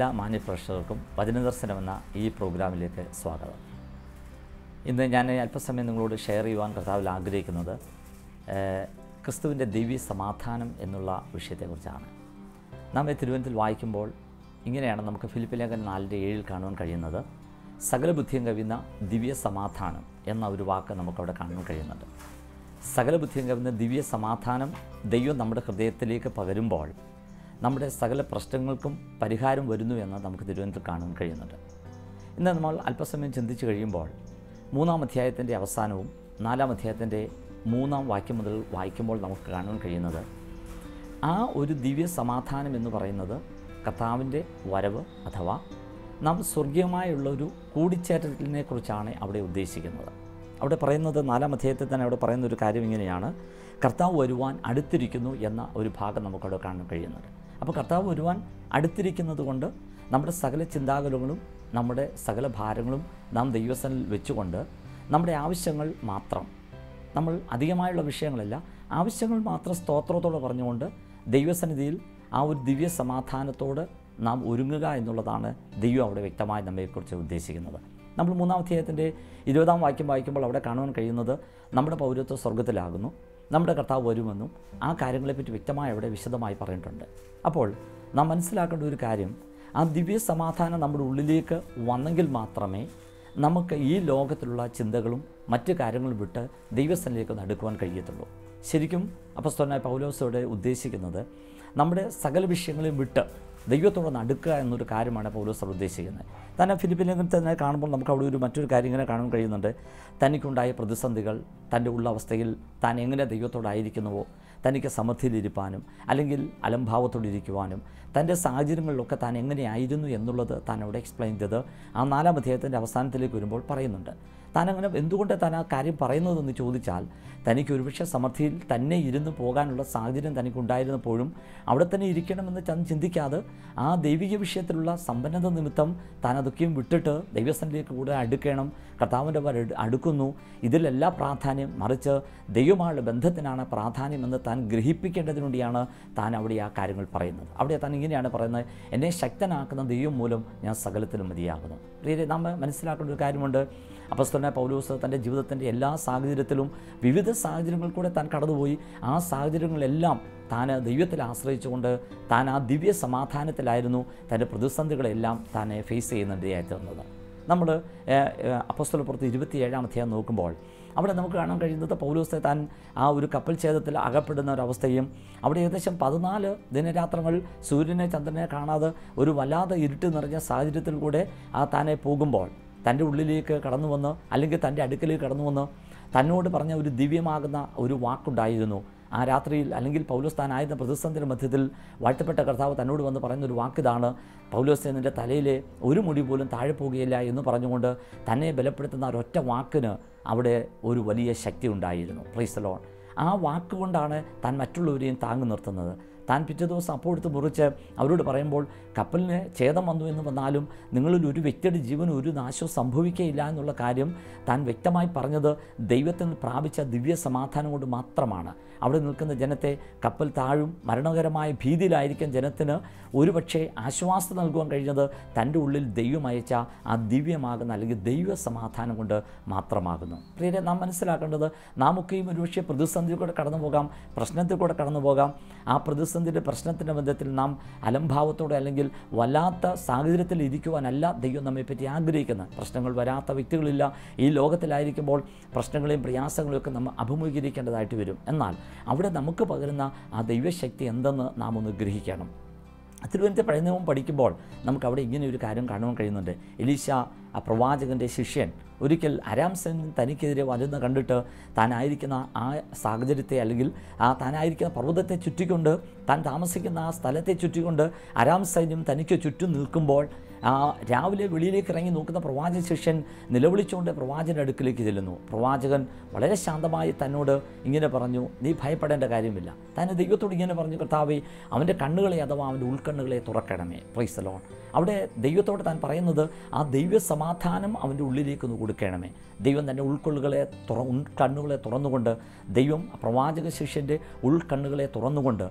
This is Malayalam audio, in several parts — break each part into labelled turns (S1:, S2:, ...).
S1: എല്ലാ മാന്യപ്രേക്ഷകർക്കും വചനദർശനം എന്ന ഈ പ്രോഗ്രാമിലേക്ക് സ്വാഗതം ഇന്ന് ഞാൻ അല്പസമയം നിങ്ങളോട് ഷെയർ ചെയ്യുവാൻ കർത്താവിൽ ആഗ്രഹിക്കുന്നത് ഏഹ്, ക്രിസ്തുവിൻ്റെ ദിവ്യ സമാധാനം എന്നുള്ള വിഷയത്തെക്കുറിച്ചാണ് നാം ഈ തിരുവനന്തപുരത്തിൽ വായിക്കുമ്പോൾ ഇങ്ങനെയാണ് നമുക്ക് ഫിലിപ്പ് ലേഖൻ നാലിൻ്റെ ഏഴിൽ കാണുവാൻ കഴിയുന്നത് സകല ബുദ്ധിയും കവിയുന്ന ദിവ്യ സമാധാനം എന്ന ഒരു വാക്ക് നമുക്കവിടെ കാണാൻ കഴിയുന്നുണ്ട് സകല ബുദ്ധിയും കവിയുന്ന ദിവ്യ സമാധാനം ദൈവം നമ്മുടെ ഹൃദയത്തിലേക്ക് പകരുമ്പോൾ നമ്മുടെ സകല പ്രശ്നങ്ങൾക്കും പരിഹാരം വരുന്നു എന്ന് നമുക്ക് തിരുവനന്തപുരത്ത് കാണാൻ കഴിയുന്നുണ്ട് ഇന്ന് നമ്മൾ അല്പസമയം ചിന്തിച്ചു കഴിയുമ്പോൾ മൂന്നാം അധ്യായത്തിൻ്റെ അവസാനവും നാലാം അധ്യായത്തിൻ്റെ മൂന്നാം വാക്യം മുതൽ വായിക്കുമ്പോൾ നമുക്ക് കാണാൻ കഴിയുന്നത് ആ ഒരു ദിവ്യ സമാധാനം എന്ന് പറയുന്നത് കർത്താവിൻ്റെ വരവ് അഥവാ നാം സ്വർഗീയമായുള്ള ഒരു കൂടിച്ചേരലിനെ കുറിച്ചാണ് അവിടെ ഉദ്ദേശിക്കുന്നത് അവിടെ പറയുന്നത് നാലാം അധ്യായത്തിൽ തന്നെ അവിടെ പറയുന്ന ഒരു കാര്യം ഇങ്ങനെയാണ് കർത്താവ് വരുവാൻ അടുത്തിരിക്കുന്നു എന്ന ഒരു ഭാഗം നമുക്കവിടെ കാണാൻ കഴിയുന്നുണ്ട് അപ്പോൾ കർത്താവ് വരുവാൻ അടുത്തിരിക്കുന്നത് കൊണ്ട് നമ്മുടെ സകല ചിന്താകുലങ്ങളും നമ്മുടെ സകല ഭാരങ്ങളും നാം ദൈവസനിൽ വെച്ചുകൊണ്ട് നമ്മുടെ ആവശ്യങ്ങൾ മാത്രം നമ്മൾ അധികമായുള്ള വിഷയങ്ങളല്ല ആവശ്യങ്ങൾ മാത്രം സ്തോത്രത്തോടെ പറഞ്ഞുകൊണ്ട് ദൈവസന്നിധിയിൽ ആ ഒരു ദിവ്യ സമാധാനത്തോട് നാം ഒരുങ്ങുക എന്നുള്ളതാണ് ദൈവം അവിടെ വ്യക്തമായി നമ്മെക്കുറിച്ച് ഉദ്ദേശിക്കുന്നത് നമ്മൾ മൂന്നാം അധ്യായത്തിൻ്റെ ഇരുപതാം വാക്യം വായിക്കുമ്പോൾ അവിടെ കാണുവാൻ കഴിയുന്നത് നമ്മുടെ പൗരത്വ സ്വർഗത്തിലാകുന്നു നമ്മുടെ കർത്താവ് വരുമെന്നും ആ കാര്യങ്ങളെപ്പറ്റി വ്യക്തമായി അവിടെ വിശദമായി പറഞ്ഞിട്ടുണ്ട് അപ്പോൾ നാം മനസ്സിലാക്കേണ്ട ഒരു കാര്യം ആ ദിവ്യ സമാധാനം നമ്മുടെ ഉള്ളിലേക്ക് വന്നെങ്കിൽ മാത്രമേ നമുക്ക് ഈ ലോകത്തിലുള്ള ചിന്തകളും മറ്റു കാര്യങ്ങളും വിട്ട് ദൈവസ്ഥനിലേക്ക് ഒന്ന് അടുക്കുവാൻ കഴിയത്തുള്ളൂ ശരിക്കും അപ്പസ്തോനായ പൗലോസോടെ ഉദ്ദേശിക്കുന്നത് നമ്മുടെ സകല വിഷയങ്ങളെയും വിട്ട് ദൈവത്തോടൊന്ന് അടുക്കുക എന്നൊരു കാര്യമാണ് പൗലോസ് അവിടെ ഉദ്ദേശിക്കുന്നത് തന്നെ ഫിലിപ്പിലേക്ക് തന്നെ കാണുമ്പോൾ നമുക്ക് അവിടെ ഒരു മറ്റൊരു കാര്യം ഇങ്ങനെ കാണാൻ കഴിയുന്നുണ്ട് തനിക്കുണ്ടായ പ്രതിസന്ധികൾ തൻ്റെ ഉള്ള അവസ്ഥയിൽ താൻ എങ്ങനെ ദൈവത്തോടായിരിക്കുന്നുവോ തനിക്ക് സമൃദ്ധിയിലിരിപ്പാനും അല്ലെങ്കിൽ അലംഭാവത്തോടിരിക്കുവാനും തൻ്റെ സാഹചര്യങ്ങളിലൊക്കെ താൻ എങ്ങനെയായിരുന്നു എന്നുള്ളത് താൻ അവിടെ എക്സ്പ്ലെയിൻ ചെയ്ത് ആ നാലാം അധ്യായത്തിൻ്റെ അവസാനത്തിലേക്ക് വരുമ്പോൾ പറയുന്നുണ്ട് താൻ അങ്ങനെ എന്തുകൊണ്ട് താൻ ആ കാര്യം പറയുന്നതെന്ന് ചോദിച്ചാൽ തനിക്ക് ഒരുപക്ഷെ സമൃദ്ധിയിൽ തന്നെ ഇരുന്ന് പോകാനുള്ള സാഹചര്യം തനിക്കുണ്ടായിരുന്നപ്പോഴും അവിടെ തന്നെ ഇരിക്കണമെന്ന് താൻ ചിന്തിക്കാതെ ആ ദൈവിക വിഷയത്തിലുള്ള സമ്പന്നത നിമിത്തം താൻ അതൊക്കെയും വിട്ടിട്ട് ദൈവസ്ഥനിലേക്ക് കൂടെ അടുക്കണം കർത്താവിൻ്റെ വര അടുക്കുന്നു ഇതിലെല്ലാ പ്രാധാന്യം മറിച്ച് ദൈവമായുള്ള ബന്ധത്തിനാണ് പ്രാധാന്യമെന്ന് താൻ ഗ്രഹിപ്പിക്കേണ്ടതിന് വേണ്ടിയാണ് താൻ അവിടെ ആ കാര്യങ്ങൾ പറയുന്നത് അവിടെ താൻ ഇങ്ങനെയാണ് പറയുന്നത് എന്നെ ശക്തനാക്കുന്ന ദൈവം മൂലം ഞാൻ സകലത്തിലും മതിയാകുന്നു പ്രിയരെ നാം മനസ്സിലാക്കേണ്ട ഒരു കാര്യമുണ്ട് അപ്പസ്തലനായ പൗലോസ് തൻ്റെ ജീവിതത്തിൻ്റെ എല്ലാ സാഹചര്യത്തിലും വിവിധ സാഹചര്യങ്ങളിൽ കൂടെ താൻ കടന്നുപോയി ആ സാഹചര്യങ്ങളെല്ലാം താൻ ദൈവത്തിൽ ആശ്രയിച്ചുകൊണ്ട് താൻ ആ ദിവ്യ സമാധാനത്തിലായിരുന്നു തൻ്റെ പ്രതിസന്ധികളെല്ലാം താൻ ഫേസ് ചെയ്യുന്നതിനായി തീർന്നത് നമ്മൾ അപ്പസ്തലപ്പുറത്ത് ഇരുപത്തിയേഴാം അധ്യായം നോക്കുമ്പോൾ അവിടെ നമുക്ക് കാണാൻ കഴിയുന്നത് പൗലോസെ താൻ ആ ഒരു കപ്പൽ ഛേദത്തിൽ അകപ്പെടുന്ന ഒരവസ്ഥയും അവിടെ ഏകദേശം പതിനാല് ദിനരാത്രങ്ങൾ സൂര്യനെ ചന്ദ്രനെ കാണാതെ ഒരു വല്ലാതെ ഇരുട്ട് നിറഞ്ഞ സാഹചര്യത്തിൽ കൂടെ ആ താനെ പോകുമ്പോൾ തൻ്റെ ഉള്ളിലേക്ക് കടന്നു വന്ന് അല്ലെങ്കിൽ തൻ്റെ അടുക്കലേക്ക് കടന്നു വന്ന് തന്നോട് പറഞ്ഞ ഒരു ദിവ്യമാകുന്ന ഒരു വാക്കുണ്ടായിരുന്നു ആ രാത്രിയിൽ അല്ലെങ്കിൽ പൗലോസ് താനായിരുന്ന പ്രതിസന്ധിയുടെ മധ്യത്തിൽ വാഴ്ത്തപ്പെട്ട കർത്താവ് തന്നോട് വന്ന് പറയുന്ന ഒരു വാക്കിതാണ് പൗലോസ് നിൻ്റെ തലയിലെ ഒരു മുടി പോലും താഴെ പോകുകയില്ല എന്ന് പറഞ്ഞുകൊണ്ട് തന്നെ ബലപ്പെടുത്തുന്ന ഒരൊറ്റ വാക്കിന് അവിടെ ഒരു വലിയ ശക്തി ഉണ്ടായിരുന്നു പ്രൈസലോൺ ആ വാക്കുകൊണ്ടാണ് താൻ മറ്റുള്ളവരെയും താങ്ങി നിർത്തുന്നത് താൻ പിറ്റേ ദിവസം അപ്പോൾ എടുത്ത് മുറിച്ച് അവരോട് പറയുമ്പോൾ കപ്പലിന് ഛേദം വന്നു എന്ന് വന്നാലും നിങ്ങളിൽ ഒരു വ്യക്തിയുടെ ജീവന് ഒരു നാശവും സംഭവിക്കുകയില്ല എന്നുള്ള കാര്യം താൻ വ്യക്തമായി പറഞ്ഞത് ദൈവത്തിൽ നിന്ന് പ്രാപിച്ച ദിവ്യ സമാധാനം കൊണ്ട് മാത്രമാണ് അവിടെ നിൽക്കുന്ന ജനത്തെ കപ്പൽ താഴും മരണകരമായ ഭീതിയിലായിരിക്കും ജനത്തിന് ഒരുപക്ഷെ ആശ്വാസം നൽകുവാൻ കഴിഞ്ഞത് തൻ്റെ ഉള്ളിൽ ദൈവം അയച്ച ആ ദിവ്യമാകുന്ന അല്ലെങ്കിൽ ദൈവ സമാധാനം കൊണ്ട് മാത്രമാകുന്നു പ്രിയരെ നാം മനസ്സിലാക്കേണ്ടത് നാം ഒക്കെയും ഒരുപക്ഷെ പ്രതിസന്ധിയിൽ കൂടെ കടന്നു പോകാം പ്രശ്നത്തിൽ കൂടെ കടന്നു പോകാം ആ പ്രതിസന്ധിയുടെ പ്രശ്നത്തിൻ്റെ ബന്ധത്തിൽ നാം അലംഭാവത്തോടെ അല്ലെങ്കിൽ വല്ലാത്ത സാഹചര്യത്തിൽ ഇരിക്കുവാനല്ല ദൈവം നമ്മെപ്പറ്റി ആഗ്രഹിക്കുന്നത് പ്രശ്നങ്ങൾ വരാത്ത വ്യക്തികളില്ല ഈ ലോകത്തിലായിരിക്കുമ്പോൾ പ്രശ്നങ്ങളെയും പ്രയാസങ്ങളെയും ഒക്കെ നമ്മൾ അഭിമുഖീകരിക്കേണ്ടതായിട്ട് വരും എന്നാൽ അവിടെ നമുക്ക് പകരുന്ന ആ ദൈവശക്തി എന്തെന്ന് നാം ഒന്ന് ഗ്രഹിക്കണം തിരുവനന്തപുരത്തെ പഴയ നിയമം പഠിക്കുമ്പോൾ നമുക്ക് അവിടെ ഇങ്ങനെ ഒരു കാര്യം കാണുവാൻ കഴിയുന്നുണ്ട് എലീശ ആ പ്രവാചകൻ്റെ ശിഷ്യൻ ഒരിക്കൽ അരാംസൻ തനിക്കെതിരെ വരുന്ന കണ്ടിട്ട് താനായിരിക്കുന്ന ആ സാഹചര്യത്തെ അല്ലെങ്കിൽ ആ താനായിരിക്കുന്ന പർവ്വതത്തെ ചുറ്റിക്കൊണ്ട് താൻ താമസിക്കുന്ന ആ സ്ഥലത്തെ ചുറ്റിക്കൊണ്ട് അരാം സൈന്യം തനിക്ക് ചുറ്റും നിൽക്കുമ്പോൾ ആ രാവിലെ വെളിയിലേക്ക് ഇറങ്ങി നോക്കുന്ന പ്രവാചക ശിഷ്യൻ നിലവിളിച്ചുകൊണ്ട് പ്രവാചകൻ്റെ അടുക്കിലേക്ക് ചെല്ലുന്നു പ്രവാചകൻ വളരെ ശാന്തമായി തന്നോട് ഇങ്ങനെ പറഞ്ഞു നീ ഭയപ്പെടേണ്ട കാര്യമില്ല താൻ ദൈവത്തോട് ഇങ്ങനെ പറഞ്ഞു കർത്താവേ അവൻ്റെ കണ്ണുകളെ അഥവാ അവൻ്റെ ഉൾക്കണ്ണുകളെ തുറക്കണമേ പ്രൈസലോൺ അവിടെ ദൈവത്തോട് താൻ പറയുന്നത് ആ ദൈവ സമാധാനം അവൻ്റെ ഉള്ളിലേക്ക് ഒന്ന് കൊടുക്കണമേ ദൈവം തൻ്റെ ഉൾക്കൊള്ളുകളെ തുറ ഉൾക്കണ്ണുകളെ തുറന്നുകൊണ്ട് ദൈവം പ്രവാചക ശിഷ്യൻ്റെ ഉൾക്കണ്ണുകളെ തുറന്നുകൊണ്ട്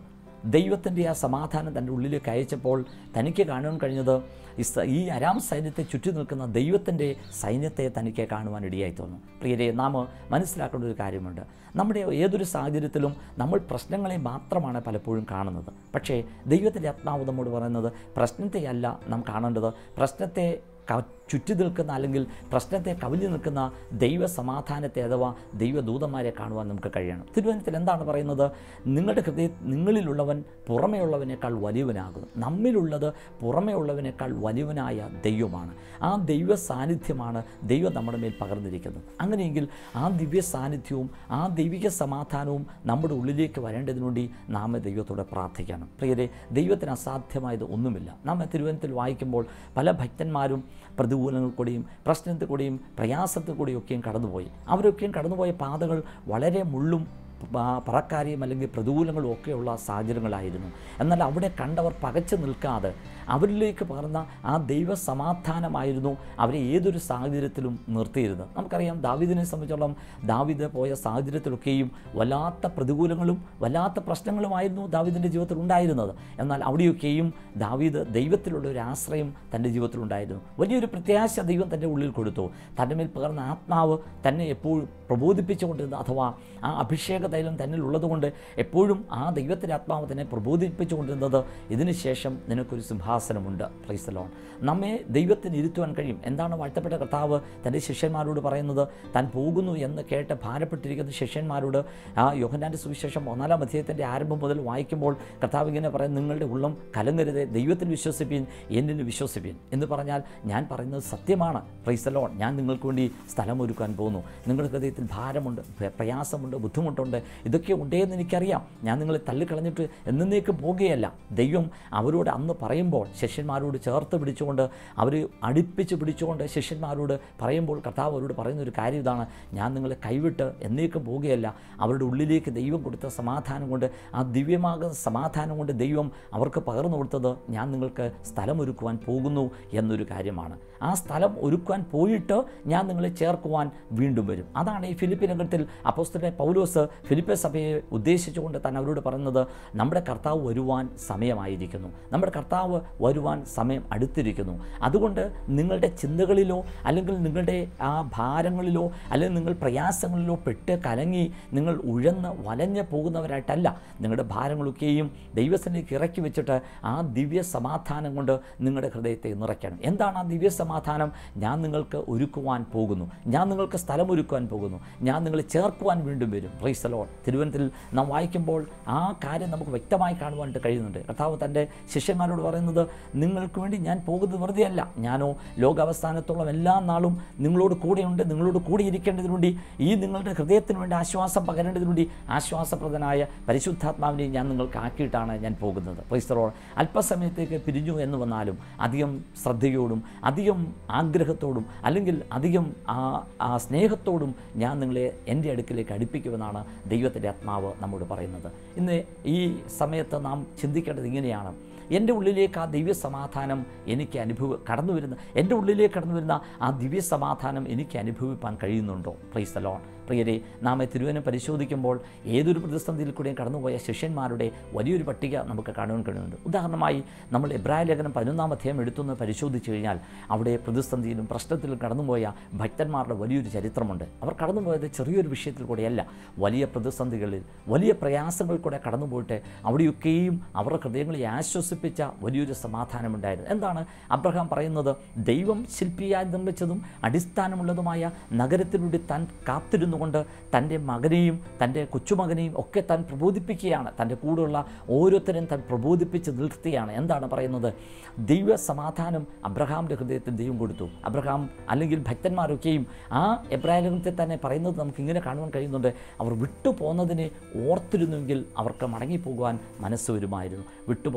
S1: ദൈവത്തിൻ്റെ ആ സമാധാനം തൻ്റെ ഉള്ളിലേക്ക് അയച്ചപ്പോൾ തനിക്ക് കാണുവാൻ കഴിഞ്ഞത് ഇസ് ഈ അരാം സൈന്യത്തെ ചുറ്റി നിൽക്കുന്ന ദൈവത്തിൻ്റെ സൈന്യത്തെ തനിക്ക് കാണുവാൻ ഇടയായി തോന്നും പ്രിയരെ നാം മനസ്സിലാക്കേണ്ട ഒരു കാര്യമുണ്ട് നമ്മുടെ ഏതൊരു സാഹചര്യത്തിലും നമ്മൾ പ്രശ്നങ്ങളെ മാത്രമാണ് പലപ്പോഴും കാണുന്നത് പക്ഷേ ദൈവത്തിൻ്റെ ആത്മാവ് നമ്മോട് പറയുന്നത് പ്രശ്നത്തെയല്ല നാം കാണേണ്ടത് പ്രശ്നത്തെ ക ചുറ്റി നിൽക്കുന്ന അല്ലെങ്കിൽ പ്രശ്നത്തെ കവിഞ്ഞു നിൽക്കുന്ന ദൈവ സമാധാനത്തെ അഥവാ ദൈവദൂതന്മാരെ കാണുവാൻ നമുക്ക് കഴിയണം തിരുവനന്തപുരത്തിൽ എന്താണ് പറയുന്നത് നിങ്ങളുടെ ഹൃദയ നിങ്ങളിലുള്ളവൻ പുറമെയുള്ളവനേക്കാൾ വലിയവനാകുന്നു നമ്മിലുള്ളത് പുറമെയുള്ളവനേക്കാൾ വലിയവനായ ദൈവമാണ് ആ ദൈവ സാന്നിധ്യമാണ് ദൈവം നമ്മുടെ മേൽ പകർന്നിരിക്കുന്നത് അങ്ങനെയെങ്കിൽ ആ ദിവ്യ സാന്നിധ്യവും ആ ദൈവിക സമാധാനവും നമ്മുടെ ഉള്ളിലേക്ക് വരേണ്ടതിനു വേണ്ടി നാം ദൈവത്തോടെ പ്രാർത്ഥിക്കണം പ്രിയരെ ദൈവത്തിന് അസാധ്യമായത് ഒന്നുമില്ല നാം തിരുവനന്തപുരത്തിൽ വായിക്കുമ്പോൾ പല ഭക്തന്മാരും പ്രതികൂലങ്ങൾ കൂടിയും പ്രശ്നത്തിൽ കൂടിയും പ്രയാസത്തിൽ കൂടിയും ഒക്കെയും കടന്നുപോയി അവരൊക്കെയും കടന്നുപോയ പാതകൾ വളരെ മുള്ളും പ- പറക്കാരിയും അല്ലെങ്കിൽ പ്രതികൂലങ്ങളും ഒക്കെയുള്ള സാഹചര്യങ്ങളായിരുന്നു എന്നാൽ അവിടെ കണ്ടവർ പകച്ചു നിൽക്കാതെ അവരിലേക്ക് പകർന്ന ആ ദൈവ സമാധാനമായിരുന്നു അവരെ ഏതൊരു സാഹചര്യത്തിലും നിർത്തിയിരുന്നത് നമുക്കറിയാം ദാവിദിനെ സംബന്ധിച്ചോളം ദാവിദ് പോയ സാഹചര്യത്തിലൊക്കെയും വല്ലാത്ത പ്രതികൂലങ്ങളും വല്ലാത്ത പ്രശ്നങ്ങളുമായിരുന്നു ദാവിദിൻ്റെ ജീവിതത്തിൽ ഉണ്ടായിരുന്നത് എന്നാൽ അവിടെയൊക്കെയും ദാവീദ് ദൈവത്തിലുള്ള ഒരു ആശ്രയം തൻ്റെ ജീവിതത്തിലുണ്ടായിരുന്നു വലിയൊരു പ്രത്യാശ ദൈവം തൻ്റെ ഉള്ളിൽ കൊടുത്തു തൻ്റെ മേൽ പകർന്ന ആത്മാവ് തന്നെ എപ്പോഴും പ്രബോധിപ്പിച്ചുകൊണ്ടിരുന്ന അഥവാ ആ അഭിഷേക തൈലം തന്നിൽ ഉള്ളതുകൊണ്ട് എപ്പോഴും ആ ദൈവത്തിൻ്റെ ആത്മാവ് തന്നെ പ്രബോധിപ്പിച്ചുകൊണ്ടിരുന്നത് ഇതിന് ശേഷം നിനക്കൊരു സിംഹാസനമുണ്ട് പ്രൈസലോൺ നമ്മെ ദൈവത്തിന് ഇരുത്തുവാൻ കഴിയും എന്താണ് വാഴ്ത്തപ്പെട്ട കർത്താവ് തൻ്റെ ശിഷ്യന്മാരോട് പറയുന്നത് താൻ പോകുന്നു എന്ന് കേട്ട് ഭാരപ്പെട്ടിരിക്കുന്ന ശിഷ്യന്മാരോട് ആ യോഹന്നാൻ്റെ സുവിശേഷം ഒന്നാലാം അധ്യായത്തിൻ്റെ ആരംഭം മുതൽ വായിക്കുമ്പോൾ കർത്താവ് ഇങ്ങനെ പറയും നിങ്ങളുടെ ഉള്ളം കലങ്ങരുത് ദൈവത്തിൽ വിശ്വസിപ്പീൻ എന്നിൽ വിശ്വസിപ്പീൻ എന്ന് പറഞ്ഞാൽ ഞാൻ പറയുന്നത് സത്യമാണ് പ്രൈസലോൺ ഞാൻ നിങ്ങൾക്ക് വേണ്ടി സ്ഥലമൊരുക്കാൻ പോകുന്നു നിങ്ങളുടെ ഹൃദയത്തിൽ ഭാരമുണ്ട് പ്ര- പ്രയാസമുണ്ട് ബുദ്ധിമുട്ടുണ്ട് ഇതൊക്കെ ഉണ്ടേന്ന് എനിക്കറിയാം ഞാൻ നിങ്ങളെ തള്ളിക്കളഞ്ഞിട്ട് എന്നേക്കും പോകുകയല്ല ദൈവം അവരോട് അന്ന് പറയുമ്പോൾ ശിഷ്യന്മാരോട് ചേർത്ത് പിടിച്ചുകൊണ്ട് അവർ അടുപ്പിച്ച് പിടിച്ചുകൊണ്ട് ശിഷ്യന്മാരോട് പറയുമ്പോൾ കർത്താവ് അവരോട് പറയുന്ന ഒരു കാര്യം ഇതാണ് ഞാൻ നിങ്ങളെ കൈവിട്ട് എന്നേക്കും പോവുകയല്ല അവരുടെ ഉള്ളിലേക്ക് ദൈവം കൊടുത്ത സമാധാനം കൊണ്ട് ആ ദിവ്യമാകുന്ന സമാധാനം കൊണ്ട് ദൈവം അവർക്ക് പകർന്നു കൊടുത്തത് ഞാൻ നിങ്ങൾക്ക് സ്ഥലമൊരുക്കുവാൻ പോകുന്നു എന്നൊരു കാര്യമാണ് ആ സ്ഥലം ഒരുക്കുവാൻ പോയിട്ട് ഞാൻ നിങ്ങളെ ചേർക്കുവാൻ വീണ്ടും വരും അതാണ് ഈ ഫിലിപ്പി നഗരത്തിൽ അപ്പോസ്തലൻ പൗലോസ് ഫിലിപ്പ സഭയെ ഉദ്ദേശിച്ചുകൊണ്ട് തന്നെ അവരോട് പറയുന്നത് നമ്മുടെ കർത്താവ് വരുവാൻ സമയമായിരിക്കുന്നു നമ്മുടെ കർത്താവ് വരുവാൻ സമയം അടുത്തിരിക്കുന്നു അതുകൊണ്ട് നിങ്ങളുടെ ചിന്തകളിലോ അല്ലെങ്കിൽ നിങ്ങളുടെ ആ ഭാരങ്ങളിലോ അല്ലെങ്കിൽ നിങ്ങൾ പ്രയാസങ്ങളിലോ പെട്ട് കലങ്ങി നിങ്ങൾ ഉഴന്ന് വലഞ്ഞ് പോകുന്നവരായിട്ടല്ല നിങ്ങളുടെ ഭാരങ്ങളൊക്കെയും ദൈവത്തിലേക്ക് ഇറക്കി വെച്ചിട്ട് ആ ദിവ്യ സമാധാനം കൊണ്ട് നിങ്ങളുടെ ഹൃദയത്തെ നിറയ്ക്കണം എന്താണ് ആ ദിവ്യ സമാധാനം ഞാൻ നിങ്ങൾക്ക് ഒരുക്കുവാൻ പോകുന്നു ഞാൻ നിങ്ങൾക്ക് സ്ഥലം ഒരുക്കുവാൻ പോകുന്നു ഞാൻ നിങ്ങളെ ചേർക്കുവാൻ വീണ്ടും വരും പ്രൈസലോ തിരുവനന്തപുരത്തിൽ നാം വായിക്കുമ്പോൾ ആ കാര്യം നമുക്ക് വ്യക്തമായി കാണുവാനായിട്ട് കഴിയുന്നുണ്ട് കർത്താവ് തൻ്റെ ശിഷ്യന്മാരോട് പറയുന്നത് നിങ്ങൾക്ക് വേണ്ടി ഞാൻ പോകുന്നത് വെറുതെയല്ല ഞാനോ ലോകാവസ്ഥാനത്തോളം എല്ലാ നാളും നിങ്ങളോട് കൂടെയുണ്ട് നിങ്ങളോട് കൂടെ ഇരിക്കേണ്ടതിന് വേണ്ടി ഈ നിങ്ങളുടെ ഹൃദയത്തിന് വേണ്ടി ആശ്വാസം പകരേണ്ടതിന് വേണ്ടി ആശ്വാസപ്രദനായ പരിശുദ്ധാത്മാവിനെ ഞാൻ നിങ്ങൾക്ക് ആക്കിയിട്ടാണ് ഞാൻ പോകുന്നത് പ്രൈസ്തറോൾ അല്പസമയത്തേക്ക് പിരിഞ്ഞു എന്ന് വന്നാലും അധികം ശ്രദ്ധയോടും അധികം ആഗ്രഹത്തോടും അല്ലെങ്കിൽ അധികം ആ ആ സ്നേഹത്തോടും ഞാൻ നിങ്ങളെ എൻ്റെ അടുക്കിലേക്ക് അടുപ്പിക്കുമെന്നാണ് ദൈവത്തിൻ്റെ ആത്മാവ് നമ്മോട് പറയുന്നത് ഇന്ന് ഈ സമയത്ത് നാം ചിന്തിക്കേണ്ടത് ഇങ്ങനെയാണ് എൻ്റെ ഉള്ളിലേക്ക് ആ ദിവ്യ സമാധാനം എനിക്ക് അനുഭവ കടന്നു വരുന്ന എൻ്റെ ഉള്ളിലേക്ക് കടന്നു വരുന്ന ആ ദിവ്യ സമാധാനം എനിക്ക് അനുഭവിപ്പാൻ കഴിയുന്നുണ്ടോ പ്രൈസ് ലോൺ പ്രിയരെ നാം തിരുവനം പരിശോധിക്കുമ്പോൾ ഏതൊരു പ്രതിസന്ധിയിൽ കൂടെയും കടന്നുപോയ ശിഷ്യന്മാരുടെ വലിയൊരു പട്ടിക നമുക്ക് കാണുവാൻ കഴിയുന്നുണ്ട് ഉദാഹരണമായി നമ്മൾ എബ്രായ ലേഖനം പതിനൊന്നാം അധ്യായം എടുത്തുനിന്ന് പരിശോധിച്ച് കഴിഞ്ഞാൽ അവിടെ പ്രതിസന്ധിയിലും പ്രശ്നത്തിലും കടന്നുപോയ ഭക്തന്മാരുടെ വലിയൊരു ചരിത്രമുണ്ട് അവർ കടന്നുപോയത് ചെറിയൊരു വിഷയത്തിൽ കൂടെയല്ല വലിയ പ്രതിസന്ധികളിൽ വലിയ പ്രയാസങ്ങളിൽ കൂടെ കടന്നുപോയിട്ട് അവിടെയൊക്കെയും അവരുടെ ഹൃദയങ്ങളെ ആശ്വസിപ്പിച്ച വലിയൊരു സമാധാനമുണ്ടായിരുന്നു എന്താണ് അബ്രഹാം പറയുന്നത് ദൈവം ശില്പിയായി നിർമ്മിച്ചതും അടിസ്ഥാനമുള്ളതുമായ നഗരത്തിലൂടെ താൻ കാത്തിരുന്നുകൊണ്ട് തൻ്റെ മകനെയും തൻ്റെ കൊച്ചുമകനെയും ഒക്കെ താൻ പ്രബോധിപ്പിക്കുകയാണ് തൻ്റെ കൂടെയുള്ള ഓരോരുത്തരും താൻ പ്രബോധിപ്പിച്ച് നിർത്തിയാണ് എന്താണ് പറയുന്നത് ദൈവ സമാധാനം അബ്രഹാമിൻ്റെ ഹൃദയത്തിൽ ദൈവം കൊടുത്തു അബ്രഹാം അല്ലെങ്കിൽ ഭക്തന്മാരൊക്കെയും ആ എബ്രാഹിലത്തെ തന്നെ പറയുന്നത് നമുക്ക് ഇങ്ങനെ കാണുവാൻ കഴിയുന്നുണ്ട് അവർ വിട്ടുപോകുന്നതിനെ ഓർത്തിരുന്നുവെങ്കിൽ അവർക്ക് മടങ്ങിപ്പോകുവാൻ മനസ്സ് വരുമായിരുന്നു വിട്ടുപോകുന്നതിനെ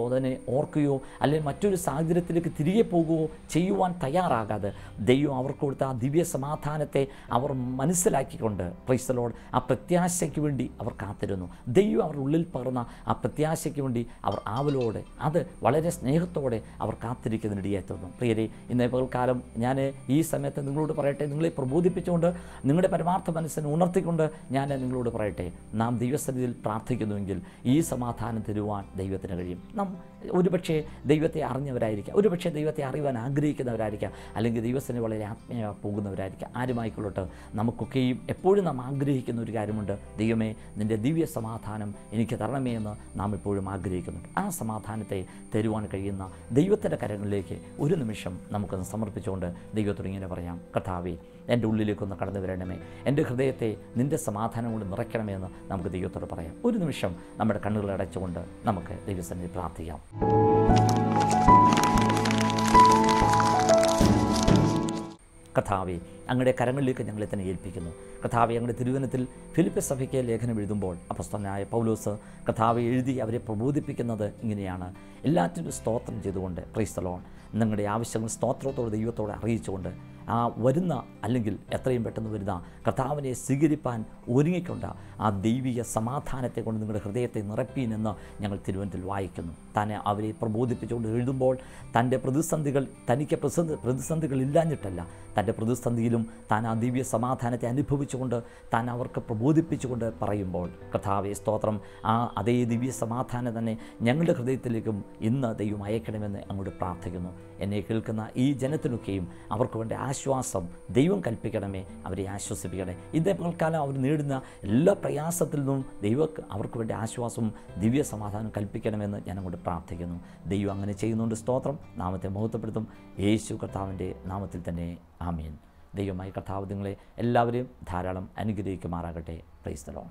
S1: ഓർക്കുകയോ അല്ലെങ്കിൽ മറ്റൊരു സാഹചര്യത്തിലേക്ക് തിരികെ പോകുകയോ ചെയ്യുവാൻ തയ്യാറാകാതെ ദൈവം അവർക്ക് കൊടുത്ത ആ ദിവ്യ സമാധാനത്തെ അവർ മനസ്സിലാക്കിക്കൊണ്ട് ക്രൈസ്തലോട് ആ പ്രത്യാശയ്ക്ക് വേണ്ടി അവർ കാത്തിരുന്നു ദൈവം അവരുടെ ഉള്ളിൽ പകർന്ന ആ പ്രത്യാശയ്ക്ക് വേണ്ടി അവർ ആവലോടെ അത് വളരെ സ്നേഹത്തോടെ അവർ കാത്തിരിക്കുന്നതിനിടയായി തീർന്നു പ്രിയരെ ഇന്ന് പകൽക്കാലം ഞാൻ ഈ സമയത്ത് നിങ്ങളോട് പറയട്ടെ നിങ്ങളെ പ്രബോധിപ്പിച്ചുകൊണ്ട് നിങ്ങളുടെ പരമാർത്ഥ മനസ്സിനെ ഉണർത്തിക്കൊണ്ട് ഞാൻ നിങ്ങളോട് പറയട്ടെ നാം ദൈവസന്നിധിയിൽ പ്രാർത്ഥിക്കുന്നുവെങ്കിൽ ഈ സമാധാനം തരുവാൻ ദൈവത്തിന് കഴിയും നാം ഒരുപക്ഷെ ദൈവത്തെ അറിഞ്ഞവരായിരിക്കാം ഒരുപക്ഷെ ദൈവത്തെ അറിയുവാൻ ആഗ്രഹിക്കുന്നവരായിരിക്കാം അല്ലെങ്കിൽ ദൈവത്തിന് വളരെ ആത്മീയ പോകുന്നവരായിരിക്കാം ആരുമായിക്കൊള്ളട്ടെ നമുക്കൊക്കെയും എപ്പോഴും നാം ആഗ്രഹിക്കുന്ന ഒരു കാര്യമുണ്ട് ദൈവമേ നിൻ്റെ ദിവ്യ സമാധാനം എനിക്ക് തരണമേ എന്ന് നാം എപ്പോഴും ആഗ്രഹിക്കുന്നുണ്ട് ആ സമാധാനത്തെ തരുവാൻ കഴിയുന്ന ദൈവത്തിൻ്റെ കരങ്ങളിലേക്ക് ഒരു നിമിഷം നമുക്കൊന്ന് സമർപ്പിച്ചുകൊണ്ട് ദൈവത്തോട് ഇങ്ങനെ പറയാം കഥാവേ എൻ്റെ ഉള്ളിലേക്കൊന്ന് കടന്നു വരണമേ എൻ്റെ ഹൃദയത്തെ നിൻ്റെ സമാധാനം കൊണ്ട് നിറയ്ക്കണമേ എന്ന് നമുക്ക് ദൈവത്തോട് പറയാം ഒരു നിമിഷം നമ്മുടെ കണ്ണുകൾ അടച്ചുകൊണ്ട് നമുക്ക് ദൈവസന്നിധി പ്രാർത്ഥിക്കാം കഥാവെ അങ്ങയുടെ കരങ്ങളിലേക്ക് ഞങ്ങളെ തന്നെ ഏൽപ്പിക്കുന്നു കഥാവെ അങ്ങയുടെ തിരുവനത്തിൽ ഫിലിപ്പ് സഭയ്ക്ക് ലേഖനം എഴുതുമ്പോൾ അപസ്തനായ പൗലോസ് കഥാവെ എഴുതി അവരെ പ്രബോധിപ്പിക്കുന്നത് ഇങ്ങനെയാണ് എല്ലാറ്റിനും സ്തോത്രം ചെയ്തുകൊണ്ട് ക്രൈസ്തലോൺ നിങ്ങളുടെ ആവശ്യങ്ങൾ സ്തോത്രത്തോട് ദൈവത്തോടെ അറിയിച്ചുകൊണ്ട് ആ വരുന്ന അല്ലെങ്കിൽ എത്രയും പെട്ടെന്ന് വരുന്ന കർത്താവിനെ സ്വീകരിപ്പാൻ ഒരുങ്ങിക്കൊണ്ട് ആ ദൈവിക സമാധാനത്തെ കൊണ്ട് നിങ്ങളുടെ ഹൃദയത്തെ നിറപ്പീൻ എന്ന് ഞങ്ങൾ തിരുവനന്തപുരത്തിൽ വായിക്കുന്നു തന്നെ അവരെ പ്രബോധിപ്പിച്ചുകൊണ്ട് എഴുതുമ്പോൾ തൻ്റെ പ്രതിസന്ധികൾ തനിക്ക് പ്രതിസന്ധി പ്രതിസന്ധികൾ ഇല്ലാഞ്ഞിട്ടല്ല തൻ്റെ പ്രതിസന്ധിയിലും താൻ ആ ദിവ്യ സമാധാനത്തെ അനുഭവിച്ചുകൊണ്ട് താൻ അവർക്ക് പ്രബോധിപ്പിച്ചുകൊണ്ട് പറയുമ്പോൾ കഥാവെ സ്തോത്രം ആ അതേ ദിവ്യ സമാധാനം തന്നെ ഞങ്ങളുടെ ഹൃദയത്തിലേക്കും ഇന്ന് ദൈവം അയക്കണമെന്ന് അങ്ങോട്ട് പ്രാർത്ഥിക്കുന്നു എന്നെ കേൾക്കുന്ന ഈ ജനത്തിനൊക്കെയും അവർക്ക് വേണ്ട ആശ്വാസം ദൈവം കൽപ്പിക്കണമേ അവരെ ആശ്വസിപ്പിക്കണേ ഇതേ പകൽക്കാലം അവർ നേടുന്ന എല്ലാ പ്രയാസത്തിൽ നിന്നും ദൈവം അവർക്ക് വേണ്ടി ആശ്വാസവും ദിവ്യ സമാധാനം കൽപ്പിക്കണമെന്ന് ഞാൻ അങ്ങോട്ട് പ്രാർത്ഥിക്കുന്നു ദൈവം അങ്ങനെ ചെയ്യുന്നുണ്ട് സ്തോത്രം നാമത്തെ മഹത്വപ്പെടുത്തും യേശു കർത്താവിൻ്റെ നാമത്തിൽ തന്നെ ആമീൻ ദൈവമായി കർത്താവ് നിങ്ങളെ എല്ലാവരെയും ധാരാളം അനുഗ്രഹിക്കുമാറാകട്ടെ പ്രൈസ്തലോ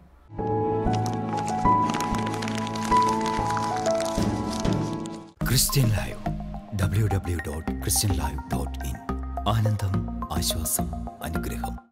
S2: Christian live W W dot Christian live dot in ആനന്ദം ആശ്വാസം അനുഗ്രഹം